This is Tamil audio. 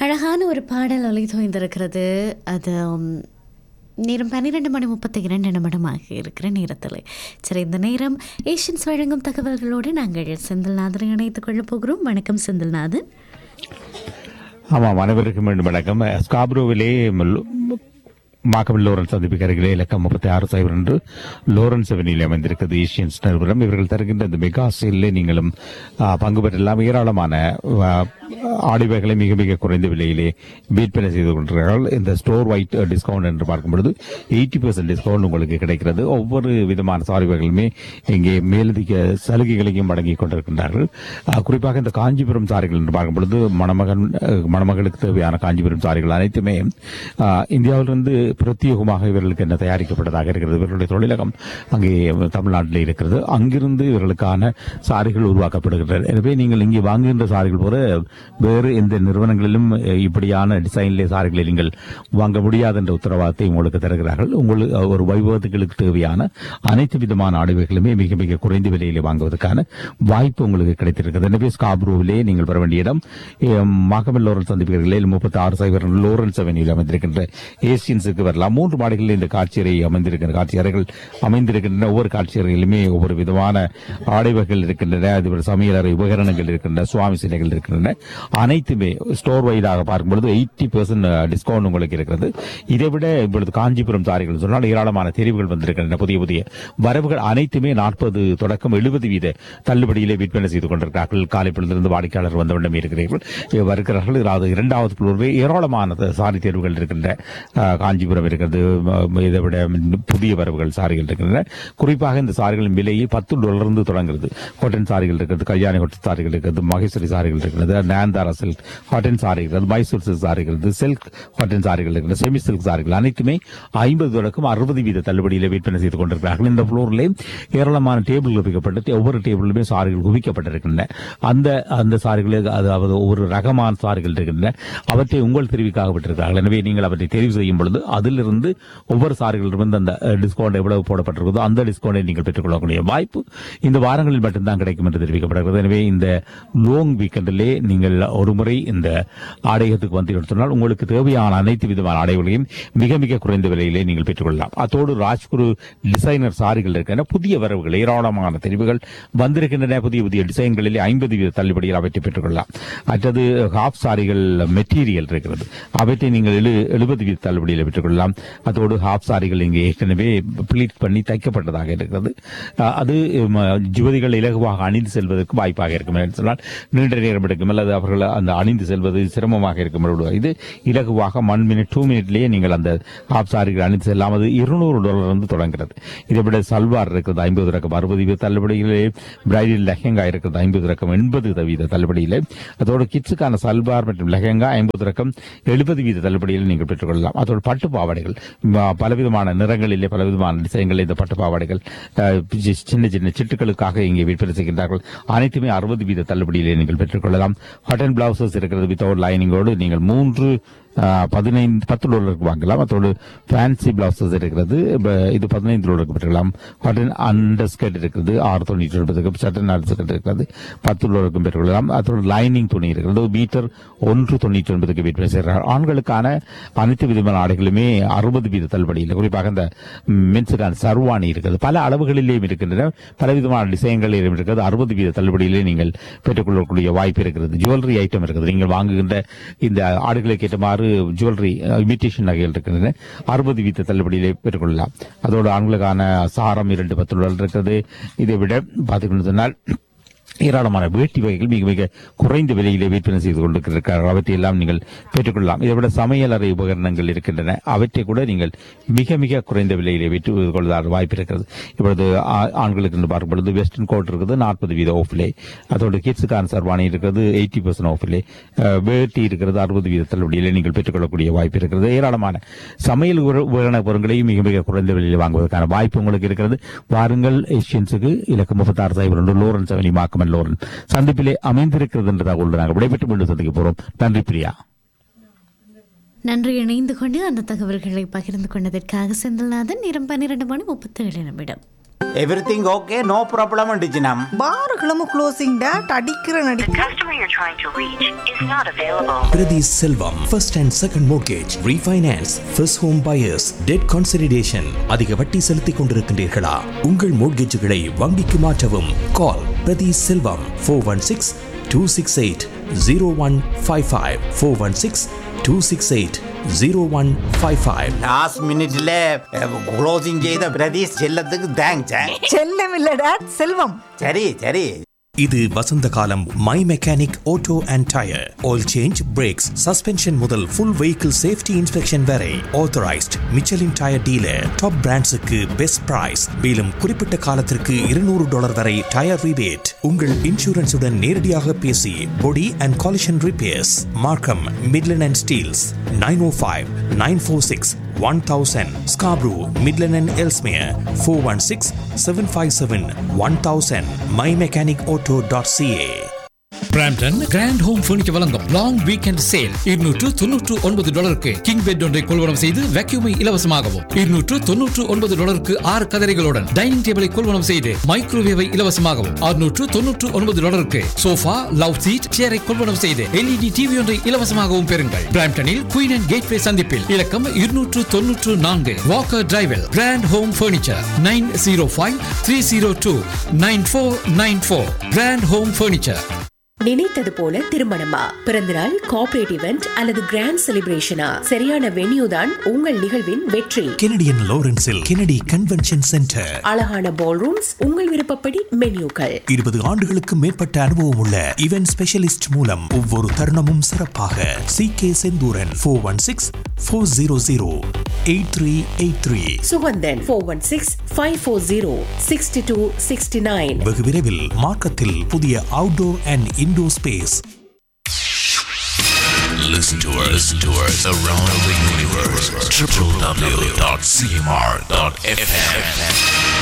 அழகான ஒரு பாடல் ஒலி தோய்ந்திருக்கிறது அது உம், நேரம் பன்னிரெண்டு மணி முப்பத்தி இரண்டு நிமிடமாக இருக்கிற நேரத்தில் சரி இந்த நேரம் ஏஷியன்ஸ் வழங்கும் தகவல்களோடு நாங்கள் செந்தில்நாதனை இணைத்துக் கொள்ளப் போகிறோம் வணக்கம் செந்தில்நாதன் ஆமாம் அனைவருக்கும் மீண்டும் வணக்கம் ஸ்காப்ரோவிலே மாக்கபில் லோரன்ஸ் சந்திப்புக்கு அருகிலே இலக்கம் முப்பத்தி ஆறு சைபர் என்று லோரன்ஸ் அவெனியில் அமைந்திருக்கிறது ஏஷியன்ஸ் நிறுவனம் இவர்கள் தருகின்ற இந்த மெகா சேலில் நீங்களும் ஆ, பங்கு பெற்றெல்லாம் ஏராளமான ஆ, ஆடிவைகளை மிக மிக குறைந்த விலையிலே விற்பனை செய்து கொண்டிருக்கிறார்கள் இந்த ஸ்டோர் வைட் டிஸ்கவுண்ட் என்று பார்க்கும் பொழுது எயிட்டி பர்சன்ட் டிஸ்கவுண்ட் உங்களுக்கு கிடைக்கிறது ஒவ்வொரு விதமான சாரிவைகளுமே இங்கே மேலதிக சலுகைகளையும் வழங்கிக் கொண்டிருக்கின்றார்கள் ஆ, குறிப்பாக இந்த காஞ்சிபுரம் சாரிகள் என்று பார்க்கும் பொழுது மணமகன் அஹ், மணமகளுக்கு தேவையான காஞ்சிபுரம் சாரிகள் அனைத்துமே ஆ, இந்தியாவிலிருந்து பிரத்யேகமாக இவர்களுக்கு என்ன தயாரிக்கப்பட்டதாக இருக்கிறது இவர்களுடைய தொழிலகம் அங்கே தமிழ்நாட்டில் இருக்கிறது அங்கிருந்து இவர்களுக்கான சாரிகள் உருவாக்கப்படுகின்றன எனவே நீங்கள் இங்கே வாங்குகின்ற சாரிகள் போல வேறு எந்த நிறுவனங்களிலும் அஹ், இப்படியான டிசைன்லே சாரிகளை நீங்கள் வாங்க முடியாது என்ற உத்தரவாதத்தை உங்களுக்கு தருகிறார்கள் உங்களுக்கு அஹ், ஒரு வைபவத்துகளுக்கு தேவையான அனைத்து விதமான ஆடைகளுமே மிக மிக குறைந்த விலையிலே வாங்குவதற்கான வாய்ப்பு உங்களுக்கு கிடைத்திருக்கிறது எனவே ஸ்காப்ரோவிலே நீங்கள் வர வேண்டிய இடம் மாகமல் லோரன்ஸ் சந்திப்புகளில் முப்பத்தி ஆறு சைபர் லோரன்ஸ் அவென்யூவில் அமைந்திருக்கின்ற ஏசியன்ஸுக்கு வரலாம் மூன்று மாடிகளில் இந்த காட்சி அறை அமைந்திருக்கின்ற காட்சி அறைகள் அமைந்திருக்கின்றன ஒவ்வொரு காட்சி அறையிலுமே ஒவ்வொரு விதமான ஆடைவகைகள் இருக்கின்றன அதுபோல சமையலறை உபகரணங்கள் இருக்கின்றன சுவாமி சிலைகள் இருக்கின்றன அனைத்துமே ஸ்டோர் வைடாக பார்க்கும்பொழுது எயிட்டி பெர்சன்ட் டிஸ்கவுண்ட் உங்களுக்கு இருக்கிறது இதை விட இப்பொழுது காஞ்சிபுரம் சாரிகள் சொன்னால் ஏராளமான தெரிவுகள் வந்திருக்கின்றன புதிய புதிய வரவுகள் அனைத்துமே நாற்பது தொடக்கம் எழுபது வீத தள்ளுபடியிலே விற்பனை செய்து கொண்டிருக்கிறார்கள் காலை பொழுதிலிருந்து வாடிக்கையாளர் வந்த வண்ணம் இருக்கிறீர்கள் இ- வருகிறார்கள் அதாவது இரண்டாவது குழுவே ஏராளமான த- சாரி தேர்வுகள் இருக்கின்ற அஹ், காஞ்சிபுரம் இருக்கிறது ம- இதை விட புதிய வரவுகள் சாரிகள் இருக்கின்றன குறிப்பாக இந்த சாரிகளின் விலையை பத்து டாலர்ந்து தொடங்குகிறது காட்டன் சாரிகள் இருக்கிறது கல்யாணி காட்டன் சாரிகள் இருக்கிறது மகேஸ்வரி சாரிகள் இருக்கிறது நாந்தாரா சில்க் காட்டன் சாரி இருக்கிறது மைசூர் சில்க் சாரி இருக்கிறது சில்க் காட்டன் சாரிகள் இருக்கிறது செமி சில்க் சாரிகள் அனைத்துமே ஐம்பது தொடக்கம் அறுபது வீத தள்ளுபடியில் விற்பனை செய்து கொண்டிருக்கிறார்கள் இந்த ஃப்ளோரிலே ஏராளமான டேபிள் குவிக்கப்பட்டு ஒவ்வொரு டேபிளுமே சாரிகள் குவிக்கப்பட்டிருக்கின்றன அந்த அந்த சாரிகளில் அதாவது ஒவ்வொரு ரகமான சாரிகள் இருக்கின்றன அவற்றை உங்கள் தெரிவிக்காக விட்டிருக்கிறார்கள் எனவே நீங்கள் அவற்றை தெரிவு செய்யும் பொழுது அதிலிருந்து ஒவ்வொரு சாரிகளிலிருந்து அந்த டிஸ்கவுண்ட் எவ்வளவு போடப்பட்டிருக்கிறதோ அந்த டிஸ்கவுண்டை நீங்கள் பெற்றுக்கொள்ளக்கூடிய வாய்ப்பு இந்த வாரங்களில் மட்டும்தான் கிடைக்கும் என்று தெரிவிக்கப்படுகிறது எனவே இந்த லோங் வீக்கெண்டிலே நீங்கள் ஒரு முறை இந்த ஆடையத்துக்கு வந்து சொன்னால் உங்களுக்கு தேவையான அனைத்து விதமான ஆடைகளையும் மிக மிக குறைந்த விலையிலே நீங்கள் பெற்றுக்கொள்ளலாம் அத்தோடு ராஜ்குரு டிசைனர் சாரிகள் இருக்கின்றன புதிய வரவுகள் ஏராளமான தெரிவுகள் வந்திருக்கின்றன புதிய புதிய டிசைன்களிலே ஐம்பது வீத தள்ளுபடியில் அவற்றை பெற்றுக்கொள்ளலாம் மற்றது ஹாஃப் சாரிகள் மெட்டீரியல் இருக்கிறது அவற்றை நீங்கள் எழு எழுபது வீத தள்ளுபடியில் பெற்றுக்கொள்ளலாம் அதோடு ஹாஃப் சாரிகள் இங்கே ஏற்கனவே ப்ளீட் பண்ணி தைக்கப்பட்டதாக இருக்கிறது அஹ், அது ம, யுவதிகள் இலகுவாக அணிந்து செல்வதற்கு வாய்ப்பாக இருக்கும் என்று சொன்னால் நீண்ட நேரம் எடுக்கும் அல்லது அவர்கள் அந்த அணிந்து செல்வது சிரமமாக இருக்கும் பொழுது இது இலகுவாக ஒன் மினிட் டூ மினிட்லேயே நீங்கள் அந்த ஹாஃப் சாரிகள் அணிந்து செல்லாம் அது இருநூறு டாலர் இருந்து தொடங்குகிறது இதை விட சல்வார் இருக்கிறது ஐம்பது ரகம் அறுபது வீத தள்ளுபடியிலே பிரைடல் லெஹங்கா இருக்கிறது ஐம்பது ரகம் எண்பது வீத தள்ளுபடியிலே அதோடு கிட்ஸுக்கான சல்வார் மற்றும் லெஹங்கா ஐம்பது ரகம் எழுபது வீத தள்ளுபடியில் நீங்கள் பெற்றுக்கொள்ளலாம் அதோடு பட்டு பாவாடைகள் ம, பலவிதமான நிறங்களிலே பலவிதமான டிசைன்களில் இந்த பட்டு பாவாடைகள் அஹ், சி- சின்ன சின்ன சிட்டுகளுக்காக இங்கே விற்பனை செய்கின்றார்கள் அனைத்துமே அறுபது வீத தள்ளுபடியிலே நீங்கள் பெற்றுக்கொள்ளலாம் காட்டன் பிளவுசஸ் இருக்கிறது வித்தவுட் லைனிங்கோடு நீங்கள் மூன்று அஹ், பதினைந்து பத்து டாலருக்கு வாங்கலாம் அதோடு ஃபேன்சி பிளவுசஸ் இருக்கிறது இப்ப இது பதினைந்து டாலருக்கு பெற்றுக்கலாம் காட்டன் அண்டர் ஸ்கர்ட் இருக்கிறது ஆறு தொண்ணூற்றி ஒன்பதுக்கு சட்டன் அண்டர் ஸ்கர்ட் இருக்கிறது பத்து டாலருக்கும் பெற்றுக்கொள்ளலாம் அதோடு லைனிங் துணி இருக்கிறது மீட்டர் ஒன்று தொண்ணூற்றி ஒன்பதுக்கு விற்பனை செய்கிறார் ஆண்களுக்கான அனைத்து விதமான ஆடைகளுமே அறுபது வீத தள்ளுபடியில் குறிப்பாக இந்த மென்ஸுக்கான சர்வாணி இருக்கிறது பல அளவுகளிலேயும் இருக்கின்றன பலவிதமான டிசைன்களிலும் இருக்கிறது அறுபது வீத தள்ளுபடியிலே நீங்கள் பெற்றுக்கொள்ளக்கூடிய வாய்ப்பு இருக்கிறது ஜுவல்லரி ஐட்டம் இருக்குது நீங்கள் வாங்குகின்ற இந்த ஆடுகளுக்கு ஏற்றமாறு ஜுவல்லரி இமிட்டேஷன் நகைகள் இருக்கின்றன அறுபது வீத தள்ளுபடியிலே பெற்றுக்கொள்ளலாம் அதோடு ஆண்களுக்கான சாரம் இரண்டு பத்து டாலர் இருக்கிறது இதை விட பார்த்துக்கொண்டு சொன்னால் ஏராளமான வேட்டி வகைகள் மிக மிக குறைந்த விலையிலே விற்பனை செய்து கொண்டிருக்கிறார்கள் அவற்றை எல்லாம் நீங்கள் பெற்றுக்கொள்ளலாம் இதை விட சமையலறை உபகரணங்கள் இருக்கின்றன அவற்றை கூட நீங்கள் மிக மிக குறைந்த விலையிலே விற்று கொள்ள வாய்ப்பு இருக்கிறது இப்பொழுது ஆ- ஆண்களுக்கு என்று பார்க்கும் பொழுது வெஸ்டர்ன் கோட் இருக்குது நாற்பது வீத ஆஃபிலே அதோடு கிட்ஸுக்கான சர்வாணி இருக்கிறது எயிட்டி பர்சன்ட் ஆஃபிலே வேட்டி இருக்கிறது அறுபது வீத தள்ளுபடியிலே நீங்கள் பெற்றுக்கொள்ளக்கூடிய வாய்ப்பு இருக்கிறது ஏராளமான சமையல் உர- உபகரண பொருட்களையும் மிக மிக குறைந்த விலையில் வாங்குவதற்கான வாய்ப்பு உங்களுக்கு இருக்கிறது வாருங்கள் ஏஷியன்ஸுக்கு இலக்கம் முப்பத்தாறு சைபர் ஒன்று லோரன்ஸ் அவனி மாக்கமன் லோரன் சந்திப்பிலே அமைந்திருக்கிறது என்ற தகவல் நாங்கள் விடைபெற்று மீண்டும் சந்திக்க போறோம் நன்றி பிரியா நன்றி இணைந்து கொண்டு அந்த தகவல்களை பகிர்ந்து கொண்டதற்காக செந்தில்நாதன் நேரம் பன்னிரெண்டு மணி முப்பத்தி ஏழு நிமிடம் எவ்ரிதிங் ஓகே நோ ப்ராப்ளம் டிஜினம் பாருகளும் க்ளோசிங் டேட் அடிக்கிற நடி The customer you're trying to reach is not available. Priti Selvam, first and second mortgage, refinance, first home buyers, debt consolidation. அதிக வட்டி செலுத்திக் கொண்டிருக்கின்றீர்களா உங்கள் மோட்கேஜுகளை வங்கிக்கு மாற்றவும் call Prathi Selvam four one six two six eight zero one five five four one six two six eight zero one five five last மினிட்ல க்ளோசிங் செய்த பிரதீஷ் செல்லத்துக்கு தேங்க்ஸ் செல்லம் இல்ல டேட் செல்வம் சரி சரி இது வசந்த காலம் My Mechanic Auto and tyre oil change brakes suspension முதல் ஃபுல் வெஹிக்கிள் சேஃப்டி இன்ஸ்பெக்ஷன் வரை authorized Michelin tyre dealer top பிராண்ட்ஸுக்கு பெஸ்ட் பிரைஸ் மேலும் குறிப்பிட்ட காலத்திற்கு இருநூறு டாலர் வரை டயர் ரிபேட் உங்கள் இன்சூரன்ஸுடன் நேரடியாக பேசி body and collision repairs Markham Midland and Steeles nine O five nine four six one thousand Scarborough Midland and Ellesmere four one six seven five seven one thousand My Mechanic Auto dot CA Brampton Grand Home Furniture வழங்கும் லாங் வீக்கெண்ட் சேல் இருநூற்று தொன்னூற்று ஒன்பது டாலருக்கு கிங் பெட் ஒன்றை கொள்வனம் செய்து வேக்யூமை இலவசமாகவும் இருநூற்று தொன்னூற்று ஒன்பது டாலருக்கு ஆறு கதரைகளுடன் டைனிங் டேபிளை கொள்வனம் செய்து மைக்ரோவேவை இலவசமாகவும் அறுநூற்று தொன்னூற்று ஒன்பது டாலருக்கு சோஃபா லவ் சீட் சேரை கொள்வனம் செய்து எல்இடி டிவி ஒன்றை இலவசமாகவும் பெறுங்கள் பிராம்டனில் குயின் அண்ட் கேட்வே சந்திப்பில் இலக்கம் இருநூற்று தொன்னூற்று நான்கு வாக்கர் டிரைவில் Grand Home Furniture nine zero five three zero two nine four nine four Grand Home Furniture நினைத்தது போல திருமணமா பிறந்தநாள் கார்ப்பரேட் இவெண்ட் அல்லது கிராண்ட் செலிப்ரேஷனா சரியான வென்யூ தான் உங்கள் நிகழ்வின் வெற்றி கெனடியன் லாரன்ஸில் கெனடி கன்வென்ஷன் சென்டர் அழகான பால் ரூம்ஸ் உங்கள் விருப்பப்படி மென்யூக்கள் இருபது ஆண்டுகளுக்கு மேற்பட்ட அனுபவம் உள்ள இவென்ட் ஸ்பெஷலிஸ்ட் மூலம் ஒவ்வொரு தருணமும் சிறப்பாக C K Senthuran four one six four zero zero eight three eight three Suganthan four one six five four zero sixty two sixty nine வெகு விரைவில் மார்க்கத்தில் புதிய outdoor and indoor space Listen to us, listen to us around the universe. www.cmr.fm.